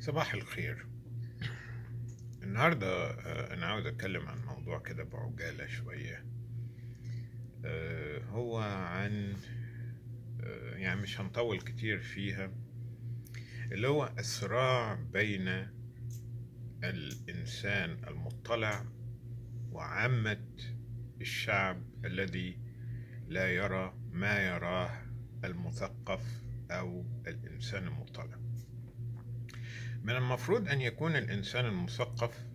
صباح الخير النهاردة آه، أنا عاوز أتكلم عن موضوع كده بعجالة شوية آه، هو عن آه، يعني مش هنطول كتير فيها اللي هو الصراع بين الإنسان المطلع وعامة الشعب الذي لا يرى ما يراه المثقف أو الإنسان المطلع من المفروض أن يكون الإنسان المثقف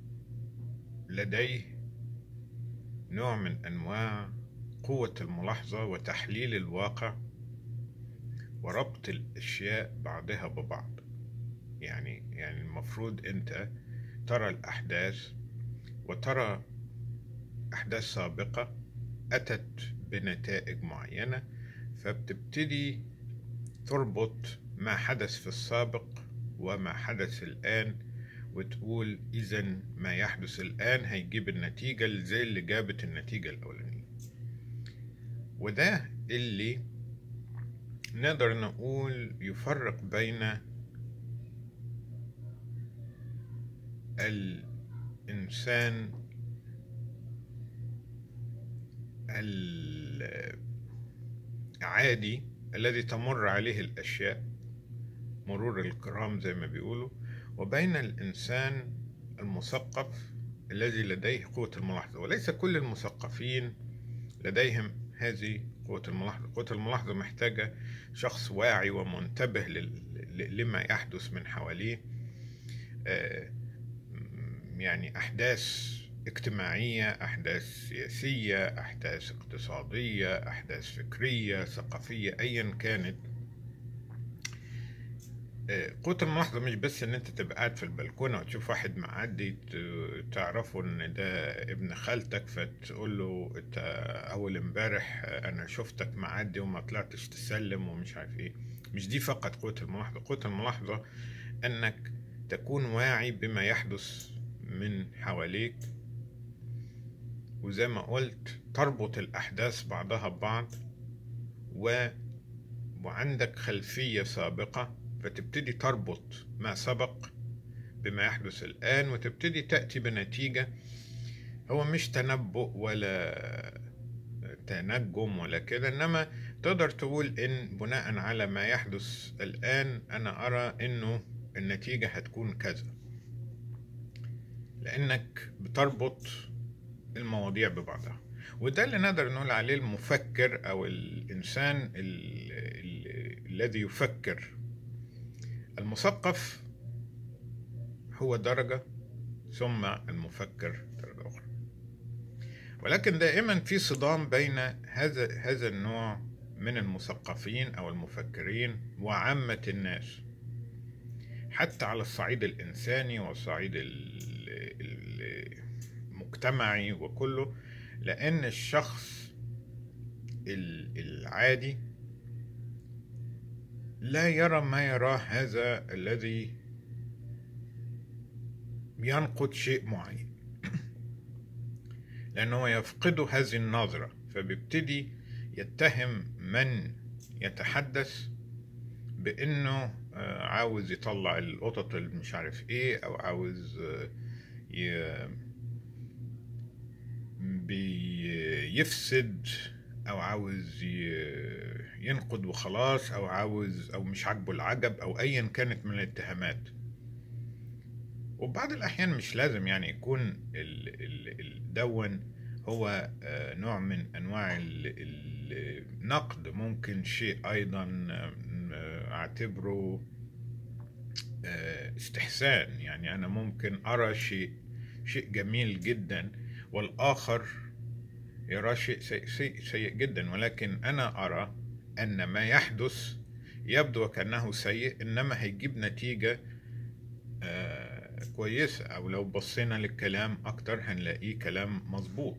لديه نوع من أنواع قوة الملاحظة وتحليل الواقع وربط الأشياء بعضها ببعض يعني يعني المفروض أنت ترى الأحداث وترى أحداث سابقة أتت بنتائج معينة فبتبتدي تربط ما حدث في السابق وما حدث الآن وتقول إذا ما يحدث الآن هيجيب النتيجة زي اللي جابت النتيجة الأولانية وده اللي نقدر نقول يفرق بين الإنسان العادي الذي تمر عليه الأشياء مرور الكرام زي ما بيقولوا وبين الإنسان المثقف الذي لديه قوة الملاحظة وليس كل المثقفين لديهم هذه قوة الملاحظة قوة الملاحظة محتاجة شخص واعي ومنتبه لما يحدث من حواليه يعني أحداث اجتماعية أحداث سياسية أحداث اقتصادية أحداث فكرية ثقافية أيا كانت قوة الملاحظة مش بس ان انت تبقى قاعد في البلكونة وتشوف واحد معدي تعرفه ان ده ابن خالتك فتقول له انت اول امبارح انا شفتك معدي وما طلعتش تسلم ومش عارف ايه مش دي فقط قوة الملاحظة قوة الملاحظة انك تكون واعي بما يحدث من حواليك وزي ما قلت تربط الأحداث بعضها ببعض و... وعندك خلفية سابقة فتبتدي تربط ما سبق بما يحدث الآن وتبتدي تأتي بنتيجة هو مش تنبؤ ولا تنجم ولا كده إنما تقدر تقول إن بناء على ما يحدث الآن أنا أرى إنه النتيجة هتكون كذا لأنك بتربط المواضيع ببعضها وده اللي نقدر نقول عليه المفكر أو الإنسان ال ال الذي يفكر المثقف هو درجة ثم المفكر درجة أخرى ولكن دائما في صدام بين هذا هذا النوع من المثقفين أو المفكرين وعامة الناس حتى على الصعيد الإنساني والصعيد المجتمعي وكله لأن الشخص العادي لا يرى ما يراه هذا الذي ينقد شيء معين لأنه يفقد هذه النظرة فبيبتدي يتهم من يتحدث بأنه عاوز يطلع القطط اللي مش عارف ايه او عاوز بيفسد او عاوز ينقد وخلاص او عاوز او مش عاجبه العجب او ايا كانت من الاتهامات وبعض الاحيان مش لازم يعني يكون الدون هو نوع من انواع النقد ممكن شيء ايضا اعتبره استحسان يعني انا ممكن ارى شيء شيء جميل جدا والاخر يرى شيء سيء, سيء, سيء جدا ولكن انا ارى ان ما يحدث يبدو كانه سيء انما هيجيب نتيجه كويسه او لو بصينا للكلام اكتر هنلاقيه كلام مظبوط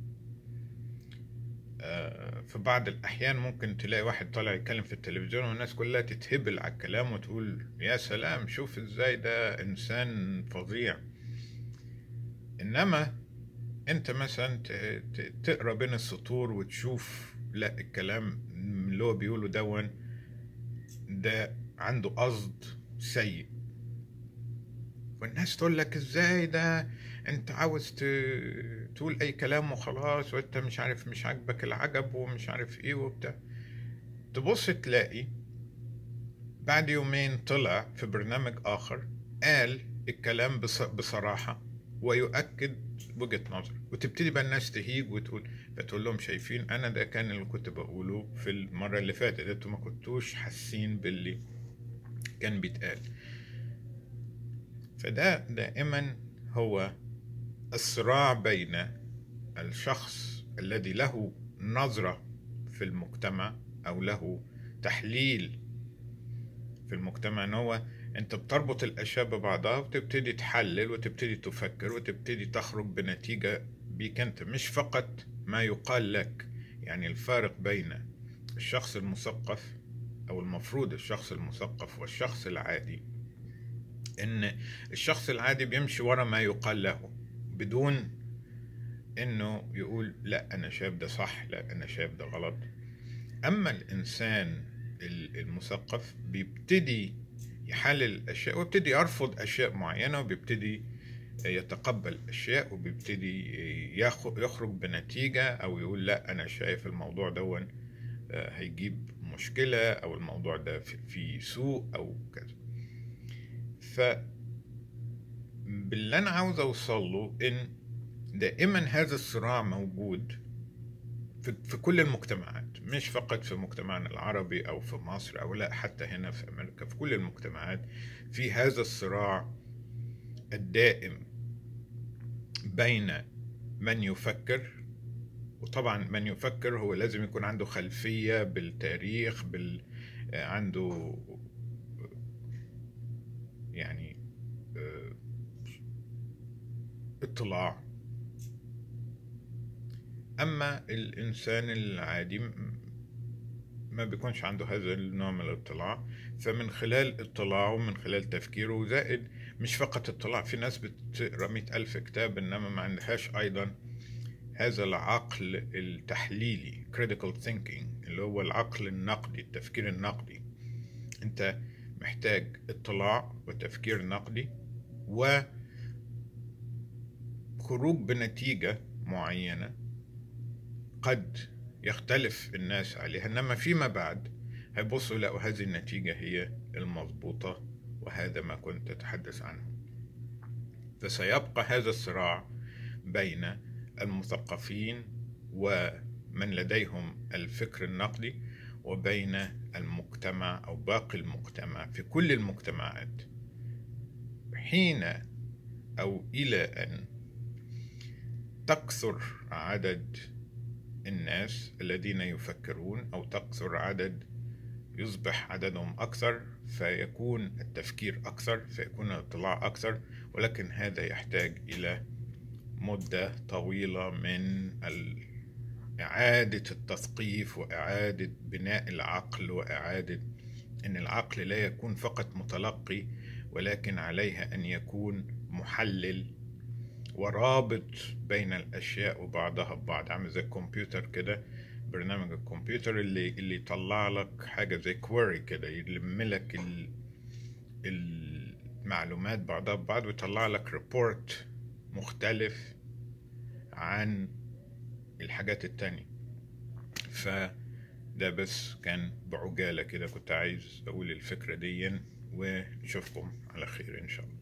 في بعض الأحيان ممكن تلاقي واحد طالع يتكلم في التلفزيون والناس كلها تتهبل على الكلام وتقول يا سلام شوف ازاي ده إنسان فظيع إنما أنت مثلا تقرا بين السطور وتشوف لا الكلام اللي هو بيقوله دون ده عنده قصد سيء والناس تقول لك ازاي ده انت عاوز ت- تقول اي كلام وخلاص وانت مش عارف مش عاجبك العجب ومش عارف ايه وبتاع تبص تلاقي بعد يومين طلع في برنامج آخر قال الكلام بص- بصراحة ويؤكد وجهة نظر وتبتدي بقى الناس تهيج وتقول فتقول لهم شايفين أنا ده كان اللي كنت بقوله في المرة اللي فاتت انتوا ما كنتوش حاسين باللي كان بيتقال فده دائما هو الصراع بين الشخص الذي له نظرة في المجتمع أو له تحليل في المجتمع ان هو انت بتربط الاشياء ببعضها وتبتدي تحلل وتبتدي تفكر وتبتدي تخرج بنتيجة بيك انت مش فقط ما يقال لك يعني الفارق بين الشخص المثقف او المفروض الشخص المثقف والشخص العادي ان الشخص العادي بيمشي ورا ما يقال له بدون انه يقول لا انا شايف ده صح لا انا شايف ده غلط اما الانسان المثقف بيبتدي يحلل الاشياء ويبتدي يرفض اشياء معينه وبيبتدي يتقبل اشياء وبيبتدي ياخد يخرج بنتيجه او يقول لا انا شايف الموضوع ده هيجيب مشكله او الموضوع ده فيه سوء او كذا ف باللي انا عاوز اوصل له ان دائما هذا الصراع موجود في, في كل المجتمعات مش فقط في مجتمعنا العربي او في مصر او لا حتى هنا في امريكا في كل المجتمعات في هذا الصراع الدائم بين من يفكر وطبعا من يفكر هو لازم يكون عنده خلفية بالتاريخ بال عنده يعني اطلاع اما الانسان العادي ما بيكونش عنده هذا النوع من الاطلاع فمن خلال اطلاعه من خلال تفكيره زائد مش فقط اطلاع في ناس بتقرا مئة ألف كتاب إنما ما عندهاش أيضا هذا العقل التحليلي critical thinking اللي هو العقل النقدي التفكير النقدي أنت محتاج اطلاع وتفكير نقدي وخروج بنتيجة معينة قد يختلف الناس عليها انما فيما بعد هيبصوا يلاقوا هذه النتيجة هي المضبوطة وهذا ما كنت أتحدث عنه فسيبقى هذا الصراع بين المثقفين ومن لديهم الفكر النقدي وبين المجتمع أو باقي المجتمع في كل المجتمعات حين أو إلى أن تكثر عدد الناس الذين يفكرون أو تكثر عدد يصبح عددهم أكثر فيكون التفكير أكثر فيكون الاطلاع أكثر ولكن هذا يحتاج إلى مدة طويلة من إعادة التثقيف وإعادة بناء العقل وإعادة أن العقل لا يكون فقط متلقي ولكن عليه أن يكون محلل ورابط بين الاشياء وبعضها ببعض عامل زي الكمبيوتر كده برنامج الكمبيوتر اللي اللي يطلع لك حاجه زي كويري كده يلم لك ال المعلومات بعضها ببعض ويطلع لك ريبورت مختلف عن الحاجات التانية فده بس كان بعجالة كده كنت عايز أقول الفكرة دي ونشوفكم على خير إن شاء الله